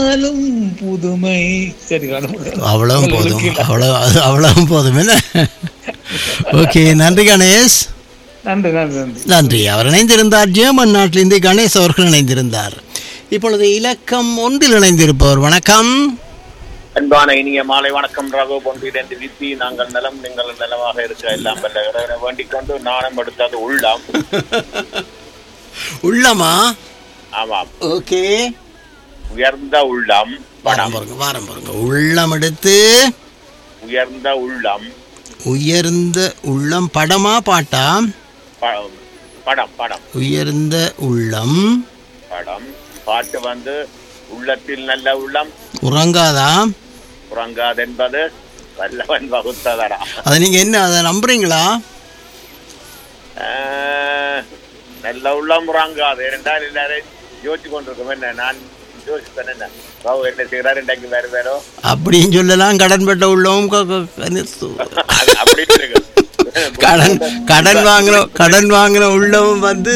நாளும் புதுமை சரி காணும் அவ்வளவும் போதும் அவ்வளோ அது அவ்வளவும் போதும் என்ன ஓகே நன்றி கணேஷ் நன்றி நன்றி நன்றி நன்றி அவர் இணைந்திருந்தார் ஜெர்மன் நாட்டிலிருந்து கணேஷ் அவர்கள் இணைந்திருந்தார் இப்பொழுது இலக்கம் ஒன்றில் இணைந்திருப்பவர் வணக்கம் அன்பான இனிய மாலை வணக்கம் ரகு பொன்றிரண்டு விப்பி நாங்கள் நலம் நீங்கள் நலமாக இருக்க எல்லாம் வல்ல இறைவனை வேண்டிக் கொண்டு நாணம் எடுத்தது உள்ளம் உள்ளமா ஆமாம் ஓகே உயர்ந்த உள்ளம் வாரம் படம் பாருங்க வாரம் பாருங்க உள்ளம் எடுத்து உயர்ந்த உள்ளம் உயர்ந்த உள்ளம் படமா பாட்டா ப- படம் படம் உயர்ந்த உள்ளம் படம் பாட்டு வந்து உள்ளத்தில் நல்ல உள்ளம் உறங்காதா உறங்காதென்பது வல்லவன் வகுத்ததடா அதை நீங்க என்ன அதை நம்புறீங்களா ஆஹ், நல்ல உள்ளம் உறங்காது இரண்டால் எல்லாரும் யோசிச்சு கொண்டிருக்கோம் என்ன நான் யோசிப்பேன் என்ன பாபு என்ன செய்கிறார் இன்றைக்கு வேறு வேறோ அப்படின்னு சொல்லலாம் கடன் பெற்ற உள்ளவும் க- க- க- அது அப்படி இருக்கு கடன் கடன் வாங்குற கடன் வாங்குற உள்ளவும் வந்து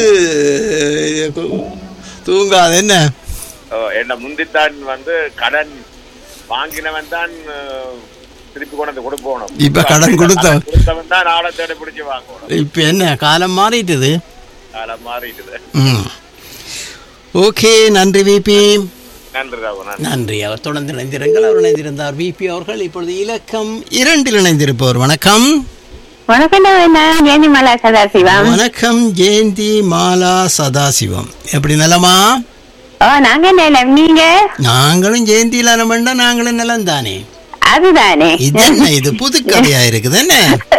தூங்காது என்ன ஓ, என்ன முந்தித்தான் வந்து கடன் வாங்கினவன் தான் அஹ், திருப்பி கொண்டு வந்து கொடுக்கணும் இப்ப கடன் கொடுத்தவன். கடன் கொடுத்தவன் தான் ஆளை தேடி பிடிச்சு வாங்கணும் இப்போ என்ன காலம் மாறிட்டுது காலம் மாறிட்டுது ம் ஓகே நன்றி விபி நன்றி ராகு நன்றி நன்றி அவர் தொடர்ந்து இணைந்திருங்கள் அவர் இணைந்திருந்தார் விபி அவர்கள் இப்பொழுது இலக்கம் இரண்டில் இணைந்திருப்பவர் வணக்கம் வணக்கம் நான் ஜெயந்திமலா சதாசிவம் வணக்கம் ஜெயந்தி மாலா சதாசிவம் எப்படி நலமா ஓ நாங்க நிலம் நீங்க நாங்களும் ஜெயந்தி நலமண்டா நாங்களும் நலம் தானே அதுதானே இது என்ன இது புது கதையா இருக்குது என்ன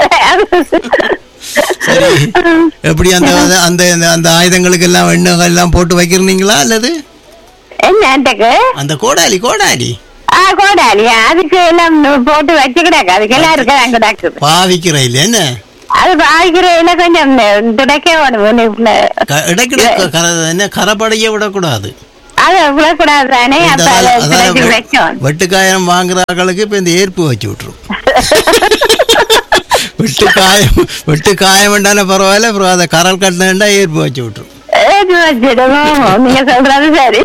சரி எப்படி அந்த அந்த அந்த- அந்த ஆயுதங்களுக்கு எல்லாம் எண்ணெய் எல்லாம் போட்டு வைக்கிறீங்களா அல்லது என்னத்துக்கு அந்த கோடாலி கோடாலி ஆ கோடாலியா அதுக்கு எல்லாம் போட்டு வச்சு கிடக்கு அதுக்கு எல்லாம் இருக்க அங்க கிடக்குது பாவிக்கிற இல்ல என்ன அது பாய்க்கிறதுல கொஞ்சம் துடைக்க வேணும் க- இடைக்கிட க- கர என்ன கரப்படைய விடக்கூடாது அது விடக்கூடாது தானே இந்த அப்ப அதை அதால- அதால துடைச்சு வெ- வைக்கும் வெட்டுக்காயம் வாங்குறாங்களுக்கு இப்ப இந்த ஏற்பு வச்சு விட்டுரும் வெட்டு காயம் வெட்டு காயம் வேண்டானே பரவாயில்ல அப்புறம் அதை கரல் கட்டினா ஏற்பு வச்சு விட்டுரும் ஏது வச்சிடுவோம் நீங்க சொல்றது சரி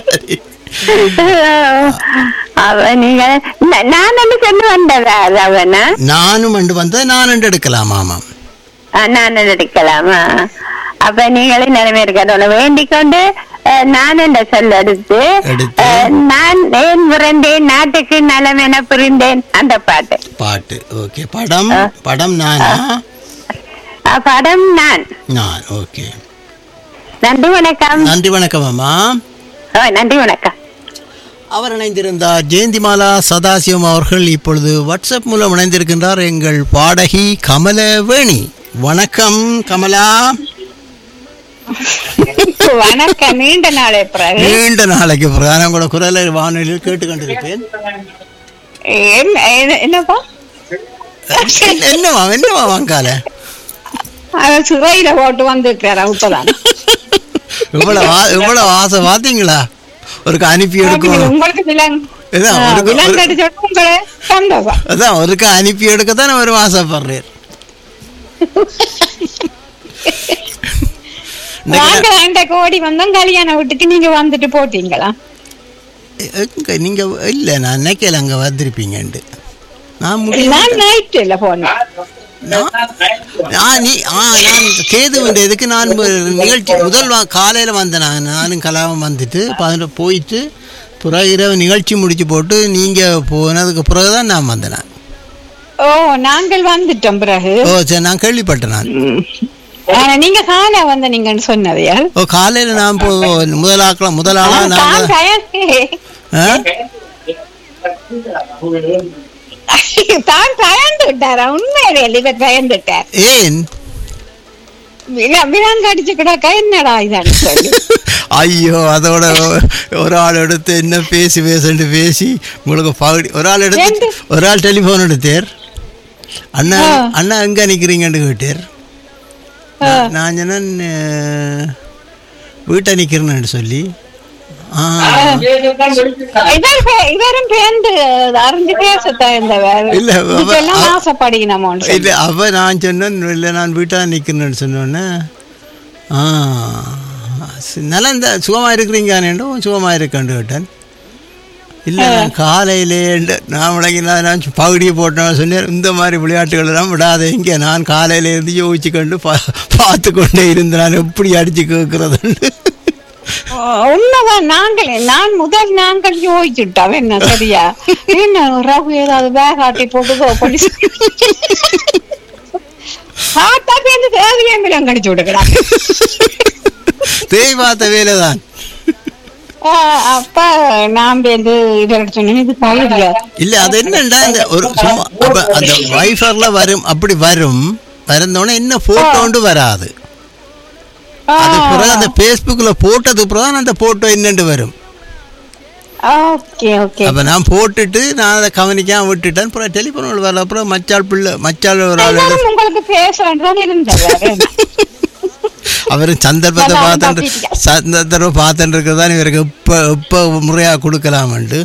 அவ நீங்க ந- நான் என்ன சொல்லி வந்ததா அது அவனா நானும் அண்டு வந்தா நான் அண்டு எடுக்கலாம் ஆமாம் நான் எடுக்கலாமா அப்ப நீங்களே நிலைமை இருக்கணும் வேண்டிக் கொண்டு அஹ், நான் என்ற சொல் எடுத்து எடுத்து. அஹ், நான் ஏன் பிறந்தேன் நாட்டுக்கு நலம் என புரிந்தேன் அந்த பாட்டு பாட்டு ஓகே படம் படம் நானா அஹ், படம் நான் நான் ஓகே நன்றி வணக்கம் நன்றி வணக்கம் அம்மா ஓ, நன்றி வணக்கம் அவர் இணைந்திருந்தார் ஜெயந்திமாலா சதாசிவம் அவர்கள் இப்பொழுது வாட்ஸ்அப் மூலம் இணைந்திருக்கின்றார் எங்கள் பாடகி கமலவேணி வணக்கம் கமலா வணக்கம் நீண்ட நாளை பிறகு நீண்ட நாளைக்கு பிறகு நான் கூட குரலை வானொலியில் கேட்டுக்கொண்டிருப்பேன் என்ன- என்ன- என்னப்பா என்ன- என்னவா என்னவா வாங்கால அவன் சிறையில போட்டு வந்திருக்கிறார் இப்பதான் இவ்வளவு ஆ- இவ்வளவு ஆசை பார்த்தீங்களா ஒருக்கு அனுப்பி எடுக்கணும் உங்களுக்கு விலங்கு இதான் ஒருக்கு- விலங்கு ஒரு- அடிச்சோட உங்களை சந்தோஷம் அதான் ஒருக்கு அனுப்பி எடுக்க தான் ஒரு ஆசைப்படுறேன் நாங்க அந்த கோடி வந்தோம் கல்யாணம் வீட்டுக்கு நீங்க வந்துட்டு போட்டீங்களா எங்க நீங்க இல்ல நான் நினைக்கல அங்க வந்திருப்பீங்கன்ட்டு நான் முடியும் நான் நைட் இல்ல போனேன் நான் நீ ஆ நான் கேது இதுக்கு நான் ஒரு நிகழ்ச்சி முதல் வா காலையில் வந்தேன் நான் நானும் கலாவும் வந்துட்டு பதினெட்டு போயிட்டு பிறகு இரவு நிகழ்ச்சி முடிச்சு போட்டு நீங்கள் போனதுக்கு பிறகு தான் நான் வந்தேன் நான். ஓ நாங்கள் வந்துட்டோம் பிறகு ஓ சரி நான் கேள்விப்பட்டேன் நான் ஆனா, நீங்க காலை வந்த நீங்கன்னு சொன்னதையா ஓ காலையில் நான் போ முதலாக்கலாம் முதலாளா நான் தான் பயந்து ஆ? தான் பயந்து விட்டாரா உண்மையிலே இவர் பயந்துட்டார் ஏன் விலங்கு அடிச்சு கிடக்க என்னடா இதான்னு சொல்லி ஐயோ அதோட ஒரு ஆள் எடுத்து என்ன பேசி பேசிட்டு பேசி உங்களுக்கு பகுடி ஒரு ஆள் எடுத்து ரெண்டு. ஒரு ஆள் டெலிஃபோன் எடுத்தார் அண்ணா அண்ணா எங்க நிக்கிறீங்கன்னு கேட்டார் நான் நான் சொன்னேன் அஹ், வீட்டை நிக்கிறேன்னு சொல்லி ஆ இவர் பே- இவரும் பேருந்து அறிஞ்சு பேச தகுந்தவர் இல்ல, அவ- இதுக்கெல்லாம் அவ- ஆசைப்படுகிறோமோன்னு சொல்லி. இல்லை அவ நான் சொன்னேன் இல்லை நான் வீட்டாக நிற்கிறேன்னு சொன்னோன்னே ஆ சி- நல்லா இந்த சுகமாக இருக்கிறீங்கன்னு சுகமாக இருக்கேன்னு கேட்டேன் இல்லை நான் காலையிலே நான் விளங்கினா நான் பகுடியை போட்டேன் சொன்னேன் இந்த மாதிரி விளையாட்டுகள் எல்லாம் விடாத இங்கே நான் காலையில இருந்து யோசிச்சு கொண்டு பா பார்த்து கொண்டே இருந்து நான் எப்படி அடிச்சு கேட்கறதுன்னு ஓ, உண்மைதான் நாங்களே நான் முதல் நாங்கள் யோசிச்சுட்டோம் என்ன சரியா என்ன ரகு ஏதாவது பேக் ஆட்டி போட்டுக்கோ பண்ணி பார்த்தா பேருந்து தேவையில்லை கடிச்சு விடுக்கிறான் தேய் பார்த்த வேலை தான் அப்ப நான் பேருந்து இதை சொன்னேன் இது பழகியா இல்ல அது என்னண்டா இந்த ஒரு சும்மா அப்ப அந்த வைஃபர்ல வரும் அப்படி வரும் வரந்தோடனே என்ன போட்டோண்டு வராது அது பிறகு அந்த ஃபேஸ்புக்கில் போட்டது பிறகு அந்த போட்டோ என்னண்டு வரும் ஓகே ஓகே அப்ப நான் போட்டுட்டு நான் அதை கவனிக்காம விட்டுட்டேன் அப்புறம் டெலிஃபோன் வரல அப்புறம் மச்சாள் பிள்ளை மச்சாள் ஒரு ஆள் எல்லாரும் உங்களுக்கு பேச வேண்டியதான் இருந்தது அவர் சந்தர்ப்பத்தை நான் பார்த்துட்டு தப்பிச்சிட்டேன். சந்தர்ப்பம் பார்த்துட்டு இருக்கிறதான் இவருக்கு இப்போ இப்போ முறையா கொடுக்கலாமண்டு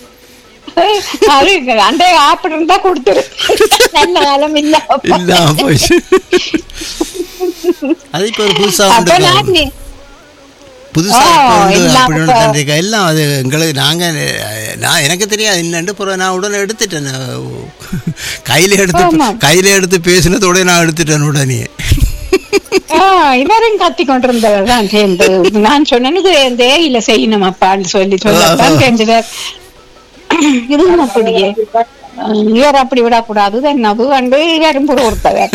அது அண்டை ஆப்பிட்டு இருந்தா கொடுத்துரு நல்ல காலம் இல்ல இல்லாம போயிடுச்சு அது இப்போ ஒரு புதுசா அப்ப உண்டு நான் நீ- புதுசா ஆ, இப்போ வந்து எல்லாம் அப்படி இப்ப- ஒன்று தந்திருக்கா எல்லாம் அது எங்களுக்கு நாங்கள் நான் எனக்கு தெரியாது என்னண்டு அப்புறம் நான் உடனே எடுத்துட்டேன் நான் கையில் எடுத்து ஆமா. கையில் எடுத்து பேசினதோட நான் எடுத்துட்டேன் உடனே ஆ, இவரும் கத்தி கொண்டிருந்தவர் தான் சேர்ந்து நான் சொன்னேன் இது இந்த இல்ல செய்யணும் அப்பான்னு சொல்லி சொல்லத்தான் ரெண்டு பேர் இதுவும் அப்படியே அஹ், இவர் அப்படி விடக்கூடாது இது என்னது கண்டு இவரும் கொடுத்தவர்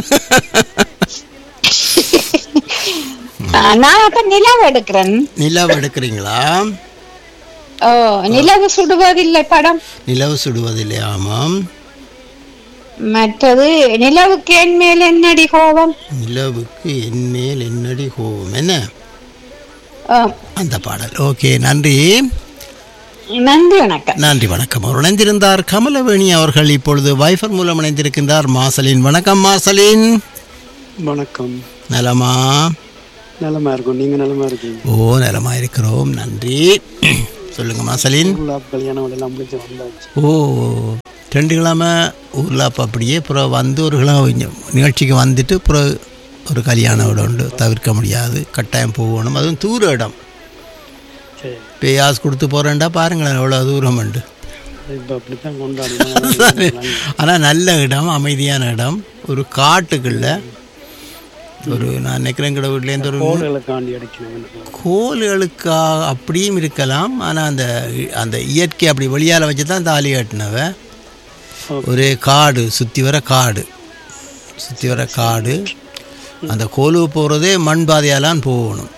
நான் அப்ப நிலவு எடுக்கிறேன் நிலவு எடுக்கிறீங்களா ஓ நிலவு சுடுவதில்லை படம் நிலவு சுடுவதில்லை ஆமாம் மற்றது நிலவுக்கு என் மேல் என்னடி கோபம் நிலவுக்கு என்மேல் என்னடி கோபம் என்ன ஆ, அந்த பாடல் ஓகே நன்றி நன்றி வணக்கம் நன்றி வணக்கம் அவர் இணைந்திருந்தார் கமலவேணி அவர்கள் இப்பொழுது வைஃபர் மூலம் இணைந்திருக்கின்றார் மாசலின் வணக்கம் மாசலின் வணக்கம் நலமா நலமா இருக்கும் நீங்க நலமா இருக்கீங்க ஓ நலமா இருக்கிறோம் நன்றி சொல்லுங்க மாசலின் ஊர்ல கல்யாணம் எல்லாம் முடிச்சு வந்தாச்சு ஓ ரெண்டு கிழமை ஊரில் அப்போ அப்படியே அப்புறம் வந்து ஒரு கிழமை இங்க நிகழ்ச்சிக்கு வந்துட்டு அப்புறம் ஒரு கல்யாணம் விட உண்டு தவிர்க்க முடியாது கட்டாயம் போகணும் அதுவும் தூர இடம் சரி இப்போ காசு கொடுத்து போகிறேன்டா பாருங்களேன் எவ்வளோ தூரம் உண்டு இப்ப அப்படித்தான் கொண்டாடுவோம் ஆனால் நல்ல இடம் அமைதியான இடம் ஒரு காட்டுக்குள்ள ஒரு நான் நினைக்கிறேன் கிட்ட வீட்லேருந்து ஒரு கோள்களை காண்டி அடிக்கணும் கோல்களுக்கா அப்படியும் இருக்கலாம் ஆனால் அந்த அந்த இயற்கை அப்படி வெளியால் வச்சு தான் தாலி கட்டினவ ஒரே காடு சுற்றி வர காடு சுற்றி வர காடு அந்த கோலு போகிறதே மண் பாதையாலான் போகணும்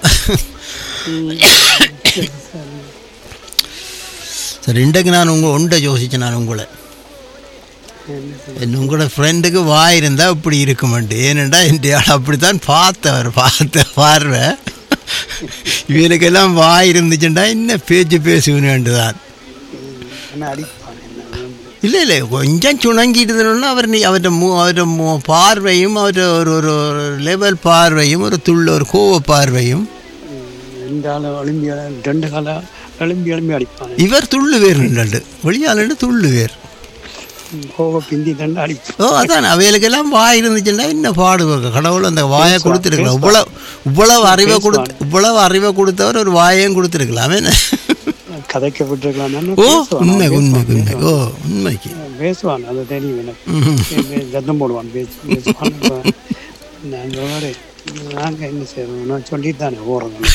சரி இன்றைக்கு நான் உங்கள் உண்டை யோசிச்சேன் நான் உங்களை என் உங்களோட ஃப்ரெண்டுக்கு வாய் இருந்தால் இப்படி இருக்குமெண்டு ஏனெண்டா என் ஆள் அப்படித்தான் பார்த்தவர் பார்த்த பார்வை இவனுக்கெல்லாம் வாய் இருந்துச்சுண்டா என்ன பேச்சு பேசுவேன்னு தான் என்ன அடிப்பான் என்ன வேணும். இல்லை இல்லை கொஞ்சம் சுணங்கிட்டுதுன்னா அவர் நீ அவர்கிட்ட மூ அவர்கிட்ட மூ பார்வையும் அவர்கிட்ட ஒரு ஒரு ஒரு லெவல் பார்வையும் ஒரு துள்ள ஒரு கோவ பார்வையும் ரெண்டு ஆள் எலும்பி ரெண்டு கால எலும்பி எலும்பி அடிப்பான் இவர் துள்ளு வேர் ரெண்டு வெளியாளன்னு துள்ளு வேர் கோவ பிந்தி தண்டு அடிப்பான் ஓ அதான் அவைகளுக்கெல்லாம் வாய் இருந்துச்சுன்னா என்ன பாடுவாங்க கடவுள் அந்த வாயை கொடுத்துருக்கலாம் இவ்வளவு இவ்வளவு அறிவை கொடுத்து இவ்வளவு அறிவை கொடுத்தவர் ஒரு வாயையும் கொடுத்துருக்கலாம் என்ன கதைக்கப்பட்டிருக்கலாம் ஓ உண்மை உண்மை உண்மை ஓ உண்மைக்கு பேசுவான் அது தெரியும் எனக்கு ம்ஹும். பே- சத்தம் போடுவான் பேசு பேசுவான் இப்ப நாங்கள் வேறு நாங்கள் என்ன செய்யறோம் நான் சொல்லித்தானே போகிறோம்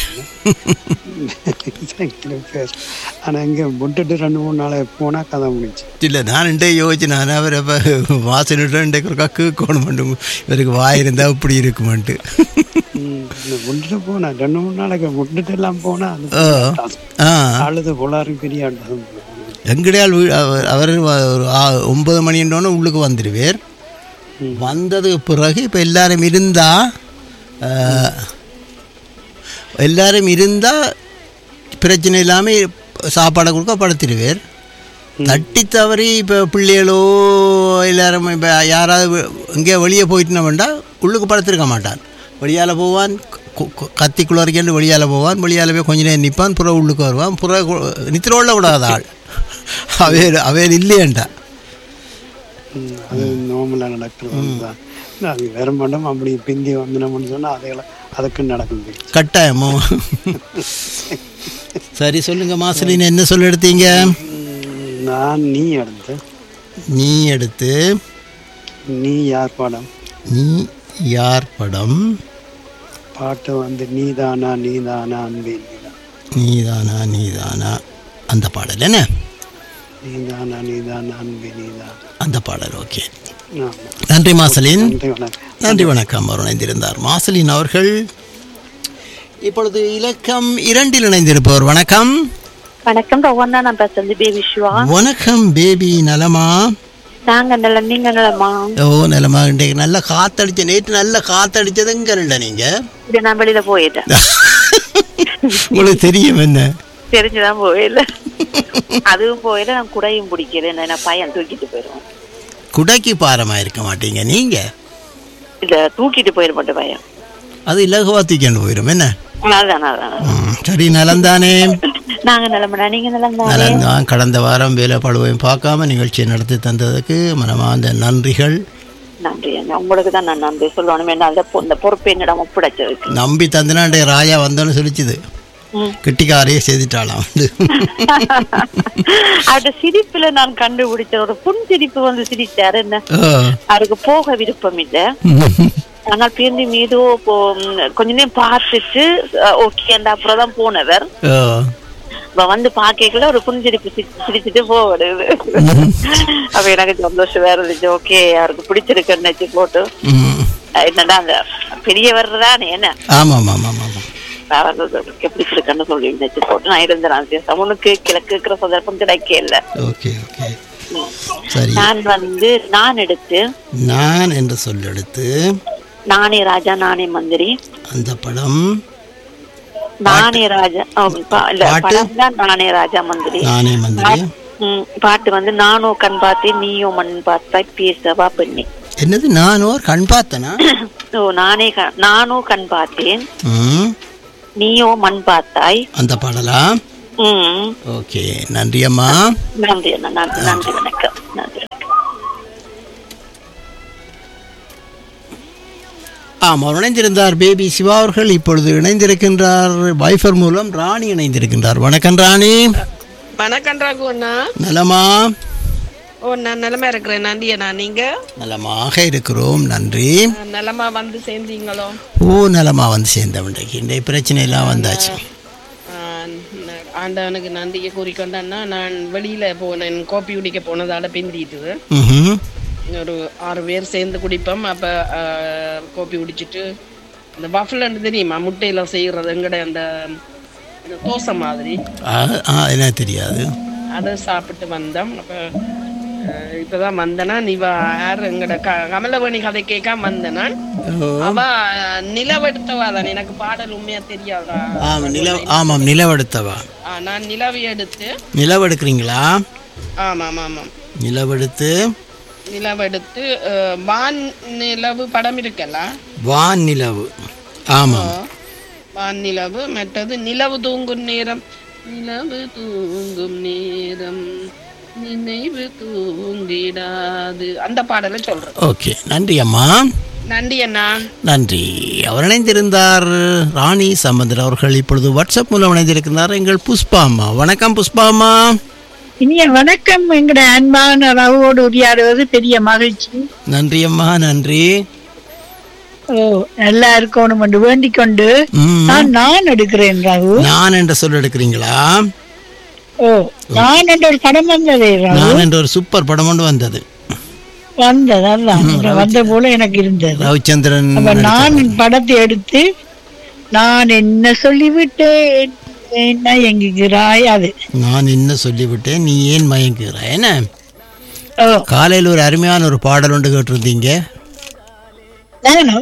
பேச ஆனால் இங்கே விட்டுட்டு ரெண்டு மூணு நாளை போனால் கதை முடிச்சு இல்லை நான் இண்டே யோசிச்சு நான் அவர் இப்போ வாசனிட்டு இன்றைக்கு ஒரு கக்கு கோணம் இவருக்கு வாய் இருந்தால் இப்படி இருக்குமென்ட்டு விட்டுட்டு போனேன் ரெண்டு மூணு நாளைக்கு விட்டுட்டு எல்லாம் போனால் ஓ அது ஆ அழுது கொள்ளாரு பெரிய ஆட்டம் எங்கடையால் வீ- அவர் அவர் ஒரு ஆ- ஒன்பது மணின்றோன்னு உள்ளுக்கு வந்துடுவார் வந்தது பிறகு இப்போ எல்லாரும் இருந்தா ஆ, எல்லாரும் இருந்தால் பிரச்சனை இல்லாமல் சாப்பாடை கொடுக்க படுத்திடுவார் தட்டி தவறி இப்போ பிள்ளைகளோ எல்லாரும் இப்போ யாராவது எங்கேயோ வெளியே போயிட்டுனா வேண்டாம் உள்ளுக்கு படுத்திருக்க மாட்டான் வெளியால் போவான் கு- கு- கத்தி குளறிக்கண்டு வெளியால் போவான் வெளியால் போய் கொஞ்ச நேரம் நிற்பான் புற உள்ளுக்கு வருவான் புற நித்திரோள்ள விடாத ஆள் அவையல் அவையல் இல்லையண்டா ம், அது நார்மலாக நடக்கிறது தான் அது வேற மாட்டோம் அப்படி பிந்தி வந்து நம்மன்னு சொன்னால் அதையெல்லாம் அதுக்கு நடக்கும் கட்டாயமோ சரி சொல்லுங்க மாசலின் என்ன சொல்ல எடுத்தீங்க ம், நான் நீ எடுத்து நீ எடுத்து நீ யார் படம் நீ யார் படம் பாட்டு வந்து நீதானா நீதானா அன்பே நீதான் நீதானா நீதானா அந்த பாடல் என்ன நீதானா நீதானா அன்பே நீதான் அந்த பாடல் ஓகே ஆமா நன்றி மாசலின் நன்றி வணக்கம் நன்றி வணக்கம் அவர் இணைந்திருந்தார் மாசலின் அவர்கள் இப்பொழுது இலக்கம் இரண்டில் இணைந்திருப்பவர் வணக்கம் வணக்கம் பகவான் தான் நான் பேசுறது பேபி சிவா வணக்கம் பேபி நலமா நாங்க நல்ல நீங்க நல்லமா ஓ நலமா இன்றைக்கு நல்ல காத்தடிச்ச நேற்று நல்ல காத்தடிச்சதுங்க நீங்க இது நான் வெளியில போயிட்டேன் உங்களுக்கு தெரியும் என்ன தெரிஞ்சுதான் போயில அதுவும் போயில நான் குடையும் பிடிக்கல நான் பையன் தூக்கிட்டு போயிடுவேன் குடைக்கு பாரமா இருக்க மாட்டீங்க நீங்க இல்ல தூக்கிட்டு போயிட மாட்டேன் பையன் அது இலகுவா தூக்கிண்டு போயிடும் என்ன அதான் அதான் ம், சரி நலந்தானே நாங்க நிலமடா நீங்க நிலம்தானே நலந்தான் கடந்த வாரம் வேலை பழுவையும் பார்க்காம நிகழ்ச்சியை நடத்தி தந்ததுக்கு மனமார்ந்த நன்றிகள் நன்றி அண்ணா. உங்களுக்கு தான் நான் நன்றி சொல்லணும் என்ன அந்த பொ- இந்த பொறுப்பு என்னிடம் ஒப்படைச்சதுக்கு நம்பி தந்தனாண்டே ராஜா வந்தோன்னு சொல்லிச்சுது ம். கிட்டிக்காரையே செய்துட்டாளாம் வந்து அவருடைய சிரிப்புல நான் கண்டுபிடிச்ச ஒரு புன் சிரிப்பு வந்து சிரிச்சாரு என்ன ஓ. அவருக்கு போக விருப்பம் இல்ல ஆனால் பேருந்து மீதோ போ ம், கொஞ்ச நேரம் பார்த்துட்டு ஓகே அந்த அப்புறம் தான் போனவர் ஓ. இப்ப வந்து பாக்கல ஒரு புன்சிரிப்பு சிரி- சிரிச்சுட்டு போடுது அப்ப எனக்கு சந்தோஷம் வேற இருந்துச்சு ஓகே அவருக்கு பிடிச்சிருக்குன்னு நினைச்சு போட்டு ம். என்னடா அந்த பெரியவர் தானே என்ன ஆமாம் ஆமாம் ஆமாம் அவருக்கு பிடிச்சிருக்குன்னு சொல்லி நினைச்சு போட்டு நான் இருந்தேன் அவனுக்கு கிழக்கு இருக்கிற சந்தர்ப்பம் கிடைக்க இல்ல ஓகே ஓகே சரி நான் வந்து நான் எடுத்து நான் என்று சொல்லெடுத்து நானே ராஜா நானே மந்திரி அந்த படம் நானே ராஜா ஓ, பா- இல்ல பாட்டு? படம் தான் நானே ராஜா மந்திரி நானே மந்திரி ம், பாட்டு வந்து நானோ கண் பார்த்தேன் நீயோ மண் பார்த்தாய் பேசவா பெண்ணே என்னது நானோர் கண் பார்த்தனா ஓ நானே க- நானோ கண் பார்த்தேன் ம் நீயோ மண் பார்த்தாய் அந்த பாடலா ம் ஓகே நன்றி அம்மா நன்றி அண்ணா நன்றி நன்றி வணக்கம் நன்றி ஆம் அவர் இணைந்திருந்தார் பேபி சிவா அவர்கள் இப்பொழுது இணைந்திருக்கின்றார் வைஃபர் மூலம் ராணி இணைந்திருக்கின்றார் வணக்கம் ராணி வணக்கம் ரகுண்ணா நலமா ஓ நான் நிலமா இருக்கிறேன் நன்றியண்ணா நீங்க நலமாக இருக்கிறோம் நன்றி அஹ், நலமா வந்து சேர்ந்தீங்களோ ஓ நலமா வந்து சேர்ந்தோம் இன்றைக்கு இந்த பிரச்சனை எல்லாம் வந்தாச்சு அஹ், ந- ஆண்டவனுக்கு நன்றியை கூறிக்கொண்டேன்னா நான் வெளியில போனேன் கோப்பி குடிக்க போனதால பிந்திட்டுது ம்ஹும். ஒரு ஆறு பேர் சேர்ந்து குடிப்போம் அப்ப அஹ், கோப்பி குடிச்சிட்டு இந்த பஃபலன்னு தெரியுமா முட்டையில செய்யறது எங்கட அந்த இந்த தோசை மாதிரி ஆ ஆ, என்ன தெரியாது அதை சாப்பிட்டு வந்தோம் அப்ப அஹ், இப்பதான் வந்தனா நீ வா யார் எங்கட க கமலவணி கதை கேட்காம வந்தனா ஓ. அவ நிலவெடுத்தவா தான் எனக்கு பாடல் உண்மையா தெரியாதா ஆமாம் நில ஆமாம் நிலவெடுத்தவா ஆ, நான் நிலவை எடுத்து நிலவெடுக்கிறீங்களா ஆமாம் ஆமாம் நிலவெடுத்து நிலவெடுத்து அஹ், வான் நிலவு படம் இருக்கல்ல வான் நிலவு ஆமாம் வான் நிலவு மற்றது நிலவு தூங்கும் நேரம் நிலவு தூங்கும் நேரம் நினைவு தூங்கிடாது அந்த பாடலை சொல்றேன் ஓகே நன்றி அம்மா நன்றி அண்ணா நன்றி அவர் இணைந்திருந்தார் ராணி சம்பந்தர் அவர்கள் இப்பொழுது வாட்ஸ்அப் மூலம் இணைந்திருக்கிறார் எங்கள் புஷ்பா அம்மா வணக்கம் புஷ்பா அம்மா இனிய வணக்கம் எங்கட அன்பான ரவோடு உரையாடுவது பெரிய மகிழ்ச்சி நன்றி அம்மா நன்றி ஓ நல்லா இருக்கணும் என்று வேண்டிக் கொண்டு ம், நான் நான் எடுக்கிறேன் ரகு நான் என்ற சொல் எடுக்கிறீங்களா ஓ நான் என்ற ஒரு படம் வந்ததே ரகு நான் என்ற ஒரு சூப்பர் படம் ஒன்று வந்தது வந்தது அதான் இப்ப வந்த போல எனக்கு இருந்தது ரவிச்சந்திரன் அப்ப நான் படத்தை எடுத்து நான் என்ன சொல்லிவிட்டேன் என்ன எங்குகிறாய் அது நான் என்ன சொல்லிவிட்டேன் நீ ஏன் மயங்குகிறாய் என்ன ஓ காலையில் ஒரு அருமையான ஒரு பாடல் ஒன்று கேட்டிருந்தீங்க நானும்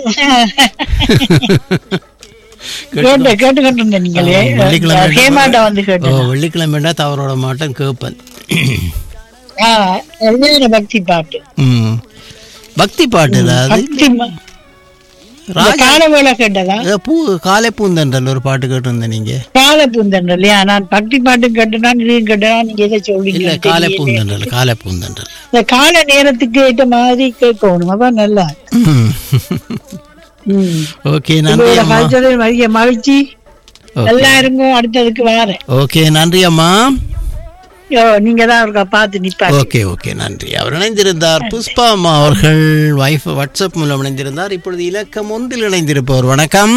கேட்டு கேட்டுக்கிட்டு இருந்தேன் நீங்களே வெள்ளிக்கிழமை ஹேமாட்ட வந்து ஓ கேட்டேன் வெள்ளிக்கிழமைண்டா தவறோட மாட்டேன் கேட்பேன் ஆ, அதுதான் பக்தி பாட்டு ம் பக்தி பாட்டு அது பக்தி ம- இந்த ராஜா காலவேளை கேட்டதா ஏதோ பூ காலை பூந்தன்றல் ஒரு பாட்டு கேட்டிருந்தேன் நீங்க கால பூந்தன் இல்லையா நான் பக்தி பாட்டு கேட்டேனா இதையும் கேட்டேனா நீங்க எதை இல்ல சொல்றீங்க காலை பூந்தன்றல் காலை பூந்தன்றல் இந்த கால நேரத்துக்கு ஏற்ற மாதிரி கேட்கணும் அதான் நல்லா ம். ம். ஓகே நன்றி உங்களோட அம்மா கல்ச்சரில் மதிய மகிழ்ச்சி ஓகே. நல்லா இருங்க அடுத்ததுக்கு வரேன் ஓகே நன்றி அம்மா ஓ நீங்க தான் இருக்கா பார்த்து நிப்பாங்க ஓகே ஓகே நன்றி அவர் இணைந்திருந்தார் புஷ்பா அம்மா அவர்கள் வைஃப் வாட்ஸ்அப் மூலம் இணைந்திருந்தார் இப்பொழுது இலக்கம் ஒன்றில் இணைந்திருப்பவர் வணக்கம்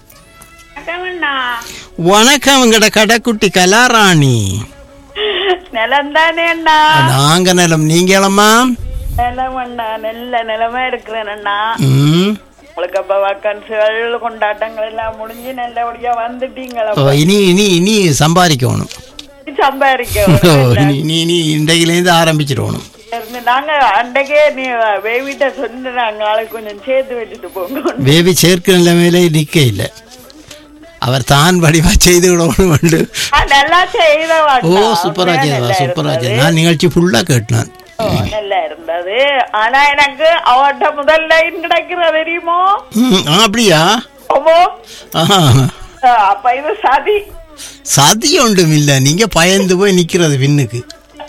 வணக்கம் எங்கட கடைக்குட்டி கலாராணி நிலம் அண்ணா நாங்க நிலம் நீங்களம்மா நிலம் அண்ணா நல்ல நிலமா இருக்கிறேன் அண்ணா ம் உங்களுக்கு அப்ப வக்கன்ஸுகள் கொண்டாட்டங்கள் எல்லாம் முடிஞ்சு நல்லபடியா வந்துட்டீங்களா ஓ, இனி இனி இனி சம்பாதிக்கணும் சம்பாதிக்க ஓ, இனி இனி இனி இன்றையிலேருந்து ஆரம்பிச்சிடணும் இருந்து நாங்க அன்றைக்கே நீ வேவிட்ட சொன்ன நாங்க ஆளுக்கு கொஞ்சம் சேர்த்து வச்சுட்டு போங்க பேபி சேர்க்க நிலைமையில நிற்க இல்லை அவர் தான் வடிவா செய்து விடணும் உண்டு. ஆ, நல்லா செய்தவா ஓ சூப்பராஜா சூப்பராஜா நான் நிகழ்ச்சி ஃபுல்லா கேட்டேன் நல்லா இருந்தது ஆனா எனக்கு அவட்ட முதல் லைன் கிடைக்கிற தெரியுமோ ம், ஆ, அப்படியா ஓமோ ஆஹா. அப்ப இது சதி சதி ஒன்றும் இல்லை நீங்க பயந்து போய் நிக்கிறது பின்னுக்கு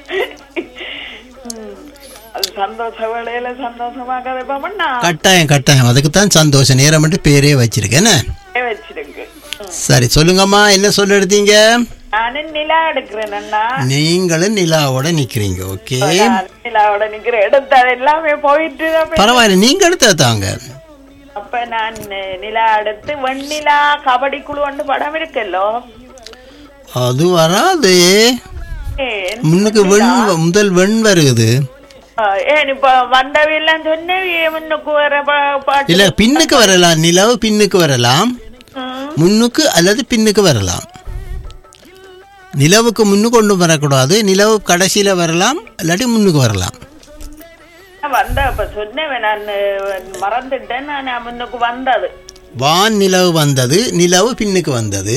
அது சந்தோஷ வேலையில சந்தோஷமா கதைப்போம்னா கட்டாயம் கட்டாயம் அதுக்கு தான் சந்தோஷம் நேரம் மட்டும் பேரே வச்சிருக்கேன் என்ன? வச்சிருக்கு சரி சொல்லுங்கம்மா என்ன சொல்ல எடுத்தீங்க நானும் நிலா எடுக்கிறேன் அண்ணா நீங்களும் நிலாவோட நிக்கிறீங்க ஓகே நான் நிலாவோட நிக்கிறேன் எடுத்த எல்லாமே போயிட்டு அப்ப- பரவாயில்ல நீங்க எடுத்த தாங்க அப்ப நான் நிலா எடுத்து வெண்ணிலா கபடி குழு ஒன்று படம் இருக்குல்லோ அது வராது ஏன் முன்னுக்கு வெண் முதல் வெண் வருகுது ஆ, ஏன் இப்ப வந்தவையெல்லாம் சொன்னவி முன்னுக்கு வர பா- பாட்டு இல்ல பின்னுக்கு வரலாம் நிலவு பின்னுக்கு வரலாம் முன்னுக்கு அல்லது பின்னுக்கு வரலாம் நிலவுக்கு முன்னுக்கு கொண்டு வரக்கூடாது நிலவு கடைசியில வரலாம் இல்லாட்டி முன்னுக்கு வரலாம் வந்த அப்ப சொன்னேன் நான் மறந்துட்டேன் நான் முன்னுக்கு வந்தது வான் நிலவு வந்தது நிலவு பின்னுக்கு வந்தது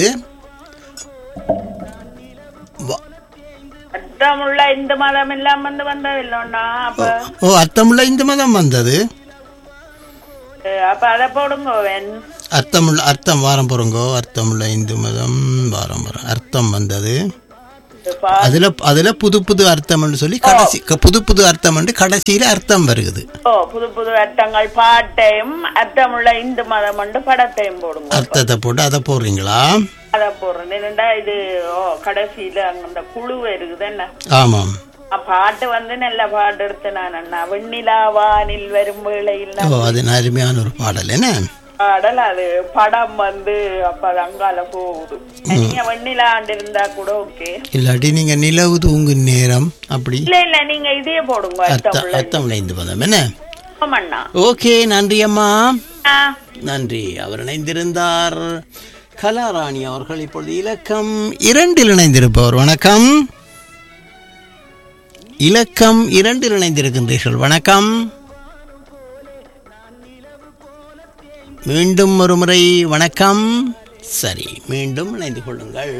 அர்த்தமுள்ள இந்த மதம் எல்லாம் வந்து வந்ததில்லோண்ணா அப்ப ஓ அர்த்தமுள்ள இந்த மதம் வந்தது அப்ப அதை போடுங்க வென் அர்த்தமுள்ள அர்த்தம் வாரம் போறங்கோ அர்த்தமுள்ள இந்து மதம் வாரம் வரும் அர்த்தம் வந்தது அதுல அதுல புது புது அர்த்தம்னு சொல்லி கடைசி க- புது புது அர்த்தம் கடைசியில அர்த்தம் வருகுது ஓ புது புது அர்த்தங்கள் பாட்டையும் அர்த்தமுள்ள இந்து மதம் வந்து படத்தையும் போடுங்க அர்த்தத்தை போட்டு அதை போடுறீங்களா அதை போடுறேன் என்னடா இது ஓ கடைசியில அங்க அந்த குழு இருக்குது என்ன ஆமாம் ஆ, பாட்டு வந்து நல்ல பாட்டு எடுத்து நான் அண்ணா வெண்ணிலா வானில் வரும் வேளையில் ஓ அது அருமையான ஒரு பாடல் என்ன பாடல் அது படம் வந்து அப்ப அது அங்கால போகுது நீங்க வெண்ணிலா ஆண்டு இருந்தா கூட ஓகே இல்லாட்டி நீங்க நிலவு தூங்கும் நேரம் அப்படி இல்ல இல்ல நீங்க இதே போடுங்க அர்த்தம் அர்த்தமுள்ள அர்த்தம் இணைந்து பதம் என்ன ஆமாண்ணா ஓகே நன்றி அம்மா ஆ நன்றி அவர் இணைந்திருந்தார் கலாராணி அவர்கள் இப்பொழுது இலக்கம் இரண்டில் இணைந்திருப்பவர் வணக்கம் இலக்கம் இரண்டில் இணைந்திருக்கின்றீர்கள் வணக்கம் மீண்டும் ஒரு முறை வணக்கம் சரி மீண்டும் இணைந்து கொள்ளுங்கள்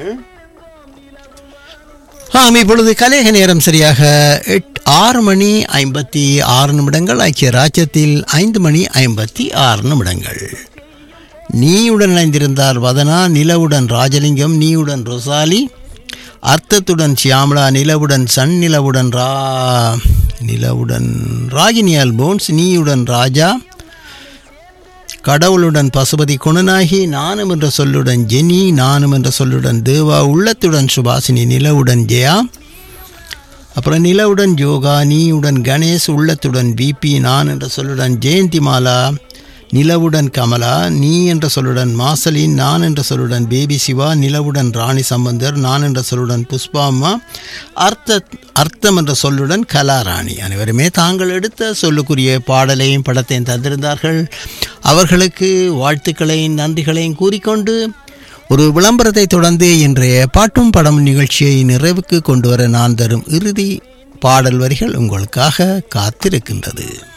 ஆம் இப்பொழுது கலேக நேரம் சரியாக எட் ஆறு மணி ஐம்பத்தி ஆறு நிமிடங்கள் ஐக்கிய ராஜ்யத்தில் ஐந்து மணி ஐம்பத்தி ஆறு நிமிடங்கள் நீயுடன் இணைந்திருந்தார் வதனா நிலவுடன் ராஜலிங்கம் நீயுடன் ரொசாலி அர்த்தத்துடன் சியாமலா நிலவுடன் சன் நிலவுடன் ரா நிலவுடன் ராகினி அல்போன்ஸ் நீயுடன் ராஜா கடவுளுடன் பசுபதி குணனாகி நானும் என்ற சொல்லுடன் ஜெனி நானும் என்ற சொல்லுடன் தேவா உள்ளத்துடன் சுபாசினி நிலவுடன் ஜெயா அப்புறம் நிலவுடன் யோகா நீயுடன் கணேஷ் உள்ளத்துடன் பிபி நான் என்ற சொல்லுடன் ஜெயந்தி மாலா நிலவுடன் கமலா நீ என்ற சொல்லுடன் மாசலின் நான் என்ற சொல்லுடன் பேபி சிவா நிலவுடன் ராணி சம்பந்தர் நான் என்ற சொல்லுடன் புஷ்பா அம்மா அர்த்த அர்த்தம் என்ற சொல்லுடன் கலாராணி அனைவருமே தாங்கள் எடுத்த சொல்லுக்குரிய பாடலையும் படத்தையும் தந்திருந்தார்கள் அவர்களுக்கு வாழ்த்துக்களையும் நன்றிகளையும் கூறிக்கொண்டு ஒரு விளம்பரத்தை தொடர்ந்து இன்றைய பாட்டும் படம் நிகழ்ச்சியை நிறைவுக்கு கொண்டு வர நான் தரும் இறுதி பாடல் வரிகள் உங்களுக்காக காத்திருக்கின்றது